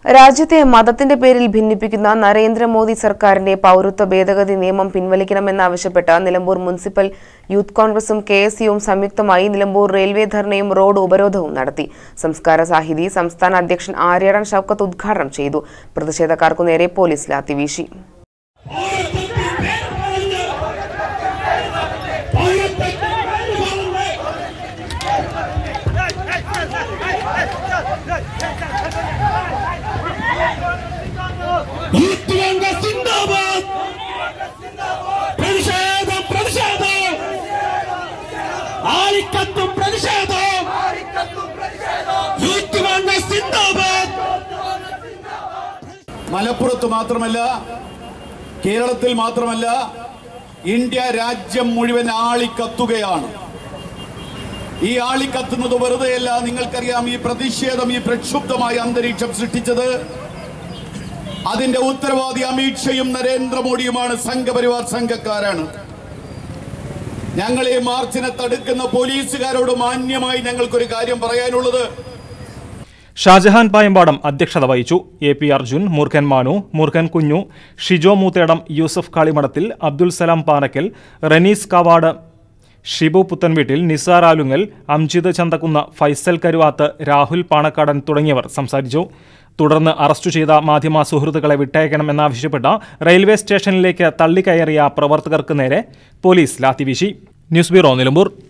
രാജ്യത്തെ മതത്തിന്റെ പേരിൽ ഭിന്നിപ്പിക്കുന്ന നരേന്ദ്രമോദി സർക്കാരിന്റെ പൗരത്വ ഭേദഗതി നിയമം പിൻവലിക്കണമെന്നാവശ്യപ്പെട്ട് നിലമ്പൂർ മുനിസിപ്പൽ യൂത്ത് കോൺഗ്രസും കെ എസ് യുവും സംയുക്തമായി നിലമ്പൂർ റെയിൽവേ ധർണയും റോഡ് ഉപരോധവും നടത്തി സംസ്കാര സാഹിതി സംസ്ഥാന അധ്യക്ഷൻ ആര്യാടൻ ഷൌക്കത്ത് ഉദ്ഘാടനം ചെയ്തു പ്രതിഷേധക്കാർക്കു നേരെ പോലീസ് ലാത്തിവീശി യൂത്ത് കോൺഗ്രസ് സിന്ദാബാദ് പ്രതിഷേധം പ്രതിഷേധം ആളിക്കത്തും പ്രതിഷേധം യൂത്ത് കോൺഗ്രസ് സിന്ദാബാദ് മലപ്പുറത്ത് മാത്രമല്ല കേരളത്തിൽ മാത്രമല്ല ഇന്ത്യ രാജ്യം മുഴുവൻ ആളിക്കത്തുകയാണ് ഈ ആളിക്കത്തുന്നത് വെറുതെയല്ല നിങ്ങൾക്കറിയാം ഈ പ്രതിഷേധം ഈ പ്രക്ഷുബ്ധമായ അന്തരീക്ഷം സൃഷ്ടിച്ചത് അതിന്റെ ഉത്തരവാദി അമിത്ഷയും നരേന്ദ്രമോദിയുമാണ് സംഘപരിവാർ സംഘക്കാരാണ് ഞങ്ങൾ ഈ മാർച്ചിനെ തടുക്കുന്ന പോലീസുകാരോട് മാന്യമായി ഞങ്ങൾക്കൊരു കാര്യം പറയാനുള്ളത് ഷാജഹാൻ പായമ്പാടം അധ്യക്ഷത വഹിച്ചു എ പി അർജുൻ മൂർഖൻ മാനു മൂർഖൻ കുഞ്ഞു ഷിജോ മൂത്തേടം യൂസഫ് കാളിമഠത്തിൽ അബ്ദുൽ സലാം പാനക്കൽ റനീസ് കാവാട് ഷിബു പുത്തൻവീട്ടിൽ നിസാർ ആലുങ്ങൽ അംജിദ് ചന്തക്കുന്ന് ഫൈസൽ കരുവാത്ത് രാഹുൽ പാണക്കാടൻ തുടങ്ങിയവർ സംസാരിച്ചു തുടർന്ന് അറസ്റ്റ് ചെയ്ത മാധ്യമ സുഹൃത്തുക്കളെ വിട്ടയക്കണമെന്നാവശ്യപ്പെട്ട് റെയിൽവേ സ്റ്റേഷനിലേക്ക് തള്ളിക്കയറിയ പ്രവർത്തകർക്ക് നേരെ പോലീസ് ലാത്തിവീശി ന്യൂസ് ബ്യൂറോ നിലമ്പൂർ